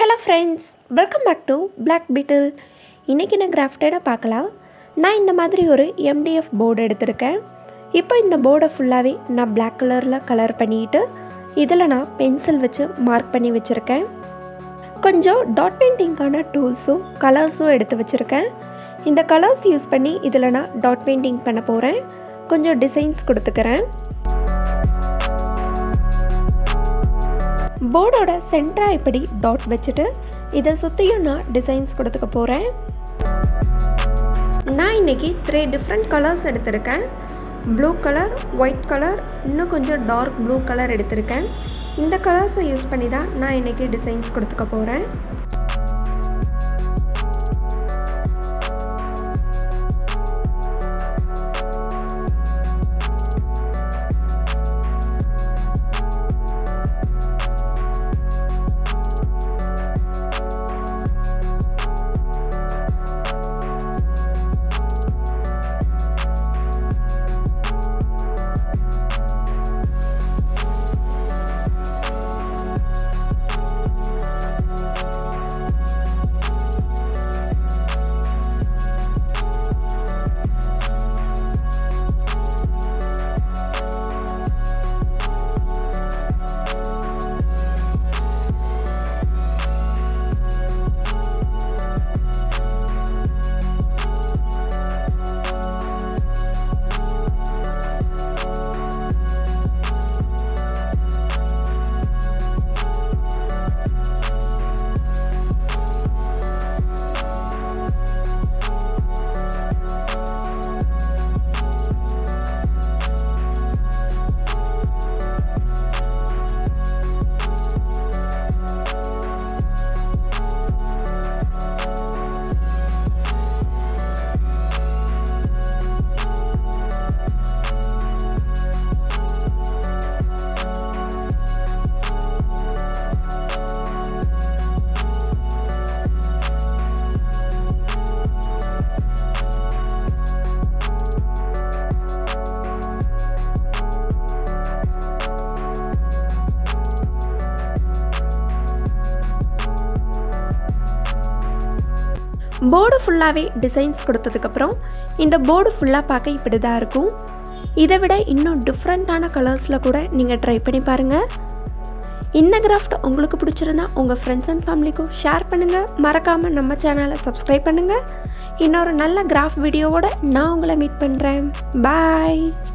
hello friends welcome back to Black Beetle இன்றைக்கி நான் கிராஃப்டடாக பார்க்கலாம் நான் இந்த மாதிரி ஒரு எம்டிஎஃப் போர்டு எடுத்திருக்கேன் இப்போ இந்த போர்டை ஃபுல்லாகவே நான் Black கலரில் கலர் பண்ணிட்டு இதில் நான் பென்சில் வச்சு மார்க் பண்ணி வச்சுருக்கேன் கொஞ்சம் டாட் பெயிண்டிங்கான டூல்ஸும் கலர்ஸும் எடுத்து வச்சுருக்கேன் இந்த கலர்ஸ் யூஸ் பண்ணி இதில் நான் டாட் பெயிண்டிங் பண்ண போகிறேன் கொஞ்சம் டிசைன்ஸ் கொடுத்துக்கிறேன் போர்டோட சென்டராக இப்படி டாட் வச்சுட்டு இதை சுற்றியும் நான் டிசைன்ஸ் கொடுத்துக்க போகிறேன் நான் இன்றைக்கி த்ரீ டிஃப்ரெண்ட் கலர்ஸ் எடுத்திருக்கேன் ப்ளூ கலர் ஒயிட் கலர் இன்னும் கொஞ்சம் டார்க் ப்ளூ கலர் எடுத்திருக்கேன் இந்த கலர்ஸை யூஸ் பண்ணி தான் நான் இன்றைக்கி டிசைன்ஸ் கொடுத்துக்க போகிறேன் போர்டு ஃபுல்லாகவே டிசைன்ஸ் கொடுத்ததுக்கப்புறம் இந்த போர்டு ஃபுல்லாக பார்க்க இப்படி தான் இருக்கும் இதை விட இன்னும் டிஃப்ரெண்ட்டான கலர்ஸில் கூட நீங்கள் ட்ரை பண்ணி பாருங்கள் இந்த கிராஃப்ட் உங்களுக்கு பிடிச்சிருந்தா உங்கள் ஃப்ரெண்ட்ஸ் அண்ட் ஃபேமிலிக்கும் ஷேர் பண்ணுங்கள் மறக்காமல் நம்ம சேனலை சப்ஸ்கிரைப் பண்ணுங்கள் இன்னொரு நல்ல கிராஃப்ட் வீடியோவோட நான் உங்களை மீட் பண்ணுறேன் பாய்